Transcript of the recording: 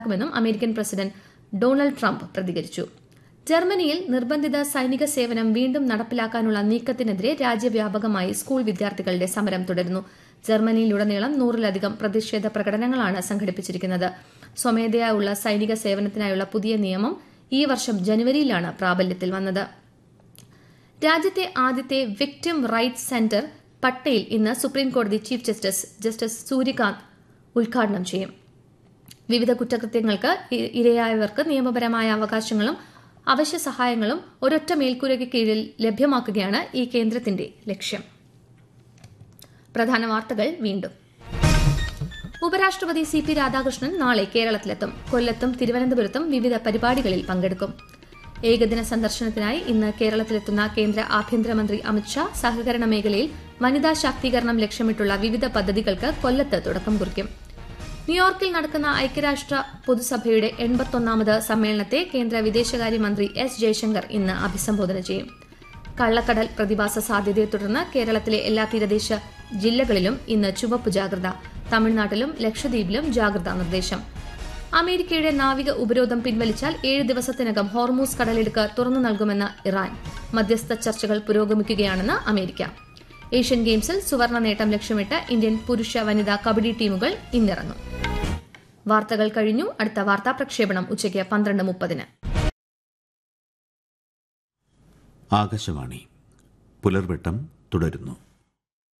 ക്കുമെന്നും American president Donald Trump പ്രതികരിച്ചു ജർമ്മനിയിൽ നിർബന്ധിത സൈനിക സേവനം വീണ്ടും നടപ്പിലാക്കാനുള്ള നീക്കത്തിനെതിരെ രാജ്യവ്യാപകമായി സ്കൂൾ വിദ്യാർത്ഥികളുടെ സമരം തുടരുന്നു ജർമ്മനിയിലുടനീളം നൂറിലധികം പ്രതിഷേധ പ്രകടനങ്ങളാണ് സംഘടിപ്പിച്ചിരിക്കുന്നത് സ്വമേധയാ ഉള്ള സൈനിക സേവനത്തിനായുള്ള പുതിയ നിയമം ഈ വർഷം ജനുവരിയിലാണ് പ്രാബല്യത്തിൽ വന്നത് രാജ്യത്തെ ആദ്യത്തെ വിക്ടിം റൈറ്റ്സ് സെന്റർ പട്ടേൽ ഇന്ന് സുപ്രീംകോടതി ചീഫ് ജസ്റ്റിസ് ജസ്റ്റിസ് സൂര്യകാന്ത് ഉദ്ഘാടനം ചെയ്യും വിവിധ കുറ്റകൃത്യങ്ങൾക്ക് ഇ- ഇരയായവർക്ക് നിയമപരമായ അവകാശങ്ങളും അവശ്യ സഹായങ്ങളും ഒരൊറ്റ മേൽക്കൂരയ്ക്ക് കീഴിൽ ലഭ്യമാക്കുകയാണ് ഈ കേന്ദ്രത്തിന്റെ ലക്ഷ്യം പ്രധാന വാർത്തകൾ വീണ്ടും ഉപരാഷ്ട്രപതി സി പി രാധാകൃഷ്ണൻ നാളെ കേരളത്തിലെത്തും കൊല്ലത്തും തിരുവനന്തപുരത്തും വിവിധ പരിപാടികളിൽ പങ്കെടുക്കും ഏകദിന സന്ദർശനത്തിനായി ഇന്ന് കേരളത്തിലെത്തുന്ന കേന്ദ്ര ആഭ്യന്തരമന്ത്രി അമിത്ഷാ സഹകരണ മേഖലയിൽ വനിതാ ശാക്തീകരണം ലക്ഷ്യമിട്ടുള്ള വിവിധ പദ്ധതികൾക്ക് കൊല്ലത്ത് തുടക്കം കുറിക്കും ന്യൂയോർക്കിൽ നടക്കുന്ന ഐക്യരാഷ്ട്ര പൊതുസഭയുടെ എൺപത്തൊന്നാമത് സമ്മേളനത്തെ കേന്ദ്ര വിദേശകാര്യമന്ത്രി എസ് ജയശങ്കർ ഇന്ന് അഭിസംബോധന ചെയ്യും കള്ളക്കടൽ പ്രതിഭാസ സാധ്യതയെ തുടർന്ന് കേരളത്തിലെ എല്ലാ തീരദേശ ജില്ലകളിലും ഇന്ന് ചുവപ്പ് ജാഗ്രത തമിഴ്നാട്ടിലും ലക്ഷദ്വീപിലും ജാഗ്രതാ നിർദ്ദേശം അമേരിക്കയുടെ നാവിക ഉപരോധം പിൻവലിച്ചാൽ ഏഴ് ദിവസത്തിനകം ഹോർമൂസ് കടലിടുക്ക് തുറന്നു നൽകുമെന്ന് ഇറാൻ മധ്യസ്ഥ ചർച്ചകൾ പുരോഗമിക്കുകയാണെന്ന് അമേരിക്ക ഏഷ്യൻ ഗെയിംസിൽ സുവർണ നേട്ടം ലക്ഷ്യമിട്ട് ഇന്ത്യൻ പുരുഷ വനിതാ കബഡി ടീമുകൾ ഇന്നിറങ്ങും വാർത്തകൾ കഴിഞ്ഞു അടുത്ത വാർത്താ പ്രക്ഷേപണം ഉച്ചയ്ക്ക് പന്ത്രണ്ട് മുപ്പതിന് ആകാശവാണി പുലർവെട്ടം തുടരുന്നു